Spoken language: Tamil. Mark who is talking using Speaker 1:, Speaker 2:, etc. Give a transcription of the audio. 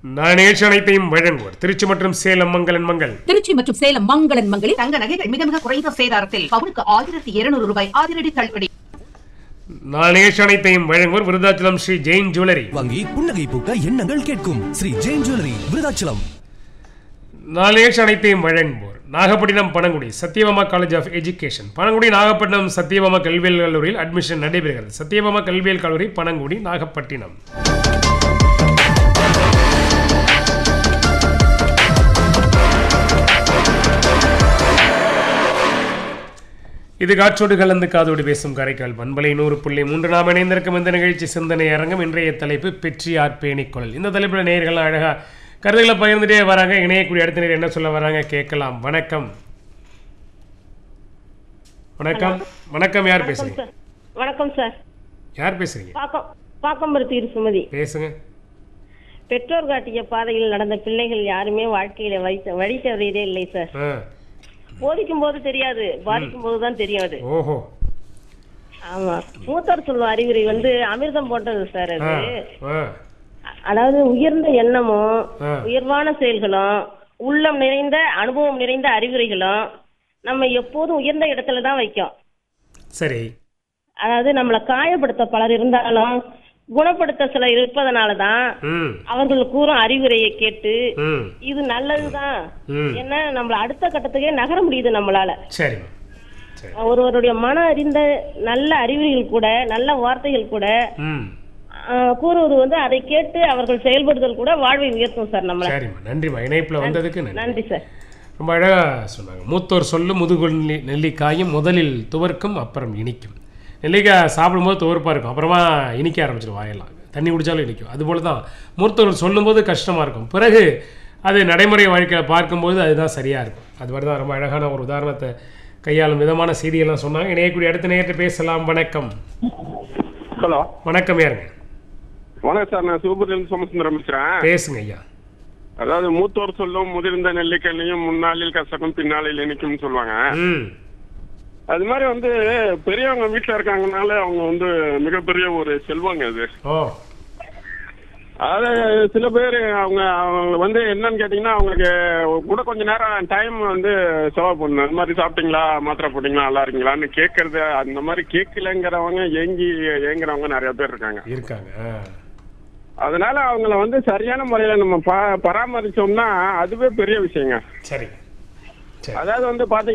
Speaker 1: நாணேஷ் அனைத்தையும் வழங்குவோர் திருச்சி மற்றும் சேலம் மங்களன் மங்கள்
Speaker 2: திருச்சி மற்றும் சேலம் மங்களன் மங்களில்
Speaker 3: தங்க நகைகள் மிக மிக குறைந்த சேதாரத்தில் பவுனுக்கு ஆயிரத்தி இருநூறு ரூபாய் அதிரடி தள்ளுபடி
Speaker 1: நாணேஷ் அனைத்தையும் வழங்குவோர் விருதாச்சலம் ஸ்ரீ ஜெயின் ஜுவல்லரி
Speaker 4: வங்கி புன்னகை பூக்க எண்ணங்கள் கேட்கும் ஸ்ரீ ஜெயின் ஜுவல்லரி விருதாச்சலம்
Speaker 1: நாளேஷ் அனைத்தையும் வழங்குவோர் Nagapattinam Panangudi Sathyabama college of education Panangudi Nagapattinam Sathyabama கல்வியல் கல்லூரியில் அட்மிஷன் நடைபெறுகிறது சத்யபாமா கல்வியல் கல்லூரி பனங்குடி நாகப்பட்டினம் இது காற்றோடு கலந்து காதோடு பேசும் காரைக்கால் பண்பலை நூறு புள்ளி மூன்று நாம் இணைந்திருக்கும் இந்த நிகழ்ச்சி சிந்தனை அரங்கம் இன்றைய தலைப்பு பெற்றியார் பேணிக்கொள்ளல் இந்த தலைப்பில் நேயர்கள் அழகா கருத்துக்களை பகிர்ந்துட்டே வராங்க இணையக்கூடிய அடுத்த நேரம் என்ன சொல்ல வராங்க கேட்கலாம் வணக்கம் வணக்கம் வணக்கம் யார் பேசுறீங்க
Speaker 5: சார் வணக்கம் சார்
Speaker 1: யார் பேசுறீங்க
Speaker 5: பாக்கம் பாக்கம்பருத்தி இரு சுமதி
Speaker 1: பேசுங்க
Speaker 5: பெற்றோர் காட்டிய பாதையில் நடந்த பிள்ளைகள் யாருமே வாழ்க்கையில வழி வழி தவறியதே இல்லை சார்
Speaker 1: ஆ
Speaker 5: போதிக்கும் போது தெரியாது பாதிக்கும் போது தான் தெரியும் அது
Speaker 1: ஓஹோ
Speaker 5: ஆமா மூத்தர் சொல்லும் அறிவுரை வந்து அமிர்தம் போன்றது சார்
Speaker 1: ஆ
Speaker 5: அது
Speaker 1: ஆ
Speaker 5: அதாவது உயர்ந்த எண்ணமும்
Speaker 1: ஆ.
Speaker 5: உயர்வான செயல்களும் உள்ளம் நிறைந்த அனுபவம் நிறைந்த அறிவுரைகளும் நம்ம எப்போதும் உயர்ந்த இடத்துல தான் வைக்கும்
Speaker 1: சரி
Speaker 5: அதாவது நம்மளை காயப்படுத்த பலர் இருந்தாலும் குணப்படுத்த சிலர் இருப்பதனால தான்
Speaker 1: ம்
Speaker 5: அவர்கள் கூறும் அறிவுரையை கேட்டு
Speaker 1: ம்
Speaker 5: இது நல்லதுதான்
Speaker 1: ம்
Speaker 5: என்ன நம்மள அடுத்த கட்டத்துக்கே நகர முடியுது நம்மளால
Speaker 1: சரிம்மா சரி
Speaker 5: ஒருவருடைய மன அறிந்த நல்ல அறிவுரைகள் கூட நல்ல வார்த்தைகள் கூட
Speaker 1: ம்
Speaker 5: ஆஹ், கூறுவது வந்து அதை கேட்டு அவர்கள் செயல்படுதல் கூட வாழ்வை உயர்த்தும் சார் நம்மள
Speaker 1: சரிம்மா நன்றிம்மா இணைப்பில் வந்ததுக்கு நன்றி
Speaker 5: நன்றி சார்
Speaker 1: ரொம்ப அழகாக சொன்னாங்க மூத்தோர் சொல்லும் முதுகுல் நெல்லி நெல்லிக்காயும் முதலில் துவர்க்கும் அப்புறம் இனிக்கும் நெல்லிக்காய் சாப்பிடும்போது துவர்ப்பாக இருக்கும் அப்புறமா இனிக்க ஆரம்பிச்சிடும் வாயெல்லாம் தண்ணி குடித்தாலும் இனிக்கும் அதுபோல தான் மூத்தோர் சொல்லும்போது கஷ்டமாக இருக்கும் பிறகு அது நடைமுறை வாழ்க்கையில் பார்க்கும்போது அதுதான் சரியாக இருக்கும் அது மாதிரி தான் ரொம்ப அழகான ஒரு உதாரணத்தை கையாளும் விதமான செய்தியெல்லாம் சொன்னாங்க இணையக்கூடிய அடுத்த நேரத்தை பேசலாம் வணக்கம்
Speaker 6: ஹலோ
Speaker 1: வணக்கம் யாருங்க
Speaker 6: வணக்கம் சார் நான் சிவபுரியிலிருந்து சோமசுந்தரம் பேசுறேன்
Speaker 1: பேசுங்க ஐயா
Speaker 6: அதாவது மூத்தோர் சொல்லும் முதிர்ந்த நெல்லிக்கல்லையும் முன்னாளில் கசக்கும் பின்னாளில் இனிக்கும்னு சொல்லுவாங்க
Speaker 1: ம்
Speaker 6: அது மாதிரி வந்து பெரியவங்க வீட்டுல இருக்காங்கனால அவங்க வந்து மிகப்பெரிய ஒரு செல்வங்க அது
Speaker 1: ஓ
Speaker 6: அதாவது சில பேர் அவங்க அவங்க வந்து என்னன்னு கேட்டீங்கன்னா அவங்களுக்கு கூட கொஞ்ச நேரம் டைம் வந்து செலவு பண்ணணும் அந்த மாதிரி சாப்பிட்டீங்களா மாத்திரை போட்டீங்களா நல்லா இருக்கீங்களான்னு கேட்கறது அந்த மாதிரி கேட்கலங்கிறவங்க ஏங்கி ஏங்குறவங்க நிறைய பேர் இருக்காங்க
Speaker 1: இருக்காங்க ஆ
Speaker 6: அதனால அவங்கள வந்து சரியான முறையில நம்ம ப- பராமரிச்சோம்னா அதுவே பெரிய விஷயங்க
Speaker 1: சரி சரி
Speaker 6: அதாவது வந்து பாத்தீங்கன்னா